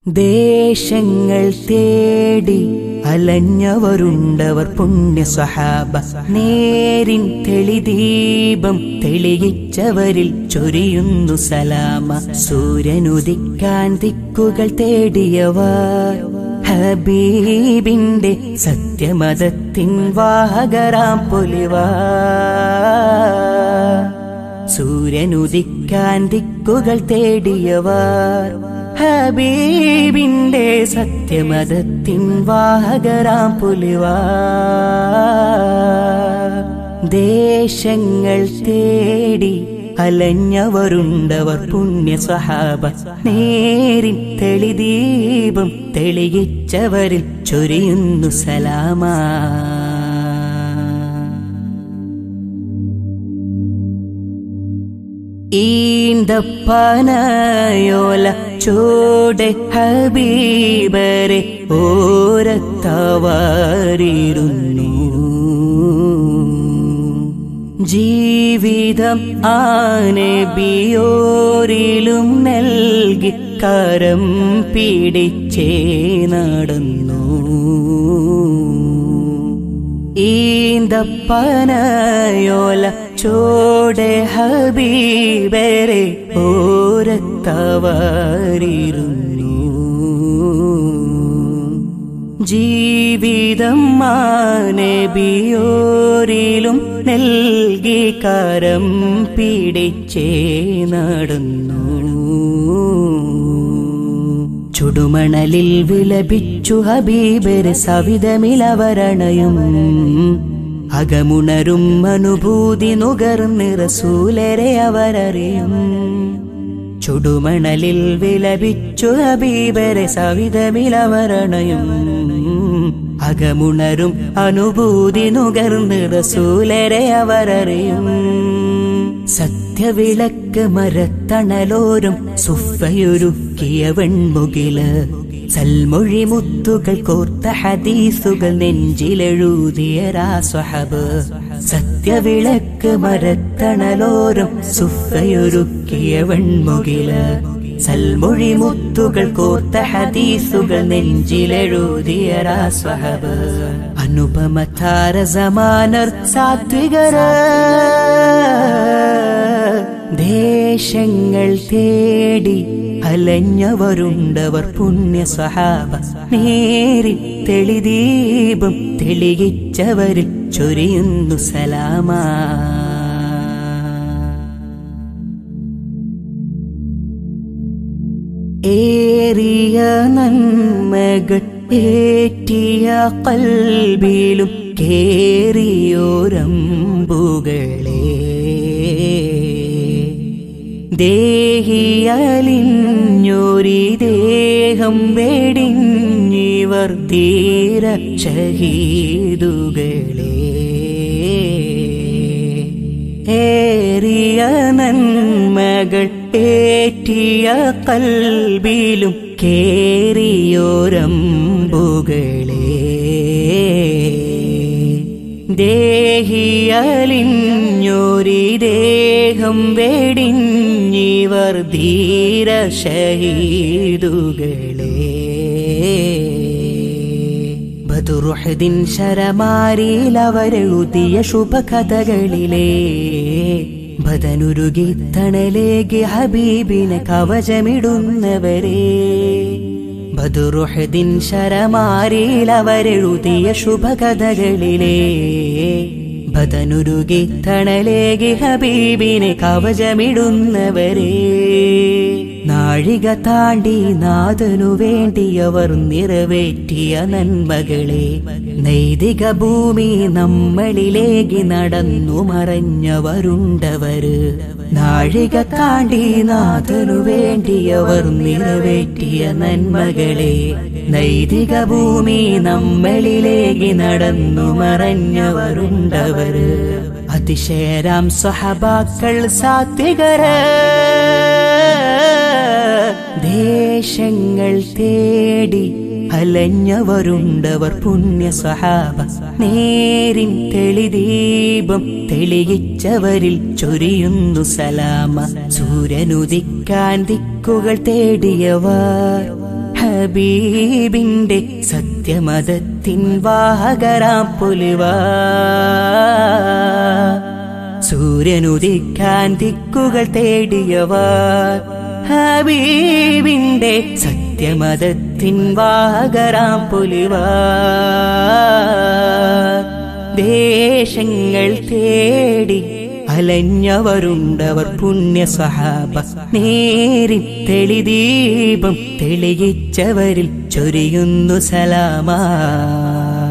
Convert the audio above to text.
ദേശങ്ങൾ തേടി അലഞ്ഞവരുണ്ടവർ പുണ്യ സ്വഹാബ നേരിൻ തെളിദീപം തെളിയിച്ചവരിൽ ചൊരിയുന്നു സലാമ സൂര്യനുദിക്കാൻ ദിക്കുകൾ തേടിയവർ ഹബീബിന്റെ സത്യമതത്തിൻ വാഹകരാം പൊലിവാ സൂര്യനുദിക്കാൻ ദിക്കുകൾ തേടിയവർ ഹബീബിന്റെ സത്യമതത്തിൻ വാഹകരാം പുലിവാ ദേശങ്ങൾ തേടി അലഞ്ഞവരുണ്ടവർ പുണ്യ സഹാബ നേരിൻ തെളിദീപം തെളിയിച്ചവരിൽ ചൊരിയുന്നു സലാമാ ഈന്തപ്പനയോല ചോടെ ഹബീബരെ ഓരത്തവാറിരുന്നു ജീവിതം ആനബിയോരിലും നൽകി കരം പിടിച്ചേ നടന്നു ഈന്തപ്പനയോല ചോടെ ഹബീബരെ ഓരത്തവാറിരുന്നു ജീവിതം മാനബിയോരിലും നൽകി കരം പിടിച്ചേ നടന്നു ചുടുമണലിൽ വിലപിച്ചു ഹബീബര് സവിതമിലവരണയും അകമുണരും അനുഭൂതി നുകർന്ന് റസൂലരെ അവരറിയും ചുടുമണലിൽ വിലപിച്ചു ഹബീബരെ സവിതമിലവരണയും അകമുണരും അനുഭൂതി നുകർന്ന് റസൂലരെ അവരറിയും സത്യവിളക്ക് മരത്തണലോരും സുഫയൊരുക്കിയ വെൺമുകില് സൽമൊഴി മുത്തുകൾ കോർത്ത ഹദീസുകൾ നെഞ്ചിലെഴുതിയ രാസ്വഹബ് സത്യവിളക്ക് മരത്തണലോരും സുഫയൊരുക്കിയ വെൺമുകില് സൽമൊഴി മുത്തുകൾ കോർത്ത ഹദീസുകൾ നെഞ്ചിലെഴുതിയ രാസ്വഹബ് അനുപമ താരസമാനർ സാത്വികര ദേശങ്ങൾ തേടി അലഞ്ഞവരുണ്ടവർ പുണ്യ സ്വഹാബ നേരി തെളിദീപം തെളിയിച്ചവരിൽ ചൊരിയുന്നു സലാമാ ഏറിയ നന്മകൾ ഏറ്റിയ കൽബിലും കേറിയോരമ്പുകളെ ദേഹിയലിഞ്ഞൊരി ദേഹം വെടിഞ്ഞിവർ തീര ഷഹീദുകളെ ഏറിയ നന്മകൾ ഏറ്റിയ കൽബിലും കേറിയോരമ്പുകളെ ദേഹിയലിഞ്ഞൊരി ദേഹം വെടിഞ്ഞിവർ ധീര ഷഹീദുകളെ ബദുറുഹദിൻ ശരമാരിയിൽ അവരെഴുതിയ ശുഭകഥകളിലെ ബദനുരുകി തണലേകി ഹബീബിനെ കവചമിടുന്നവരെ ബദുറുഹദിൻ ശരമാരിയിൽ അവരെഴുതിയ ശുഭകഥകളിലെ ബദനുരുകി തണലേകി ഹബീബിനെ കവചമിടുന്നവരെ നാഴിക താണ്ടി നാഥനു വേണ്ടിയവർ നിറവേറ്റിയ നന്മകളെ നൈതിക ഭൂമി നമ്മളിലേക്ക് നടന്നു മറഞ്ഞവരുണ്ടവര് നാഴിക താണ്ടി നാഥനു വേണ്ടിയവർ നിറവേറ്റിയ നന്മകളെ നൈതിക ഭൂമി നമ്മളിലേക്ക് നടന്നു മറഞ്ഞവരുണ്ടവര് അതിശയരാം സഹബാക്കൾ സാത്വികര ദേശങ്ങൾ തേടി അലഞ്ഞവരുണ്ടവർ പുണ്യ സഹാബ നേരിൻ തെളിദീപം തെളിയിച്ചവരിൽ ചൊരിയുന്നു സലാമ സൂര്യനുദിക്കാൻ ദിക്കുകൾ തേടിയവർ ഹബീബിന്റെ സത്യമതത്തിൻ വാഹകരാം പുലിവാ സൂര്യനുദിക്കാൻ ദിക്കുകൾ തേടിയവർ ഹബീബിന്റെ സത്യമതത്തിൻ വാഹകരാം പുലിവാ ദേശങ്ങൾ തേടി അലഞ്ഞവരുണ്ടവർ പുണ്യ സഹാബ നേരി തെളിദീപം തെളിയിച്ചവരിൽ ചൊരിയുന്നു സലാമാ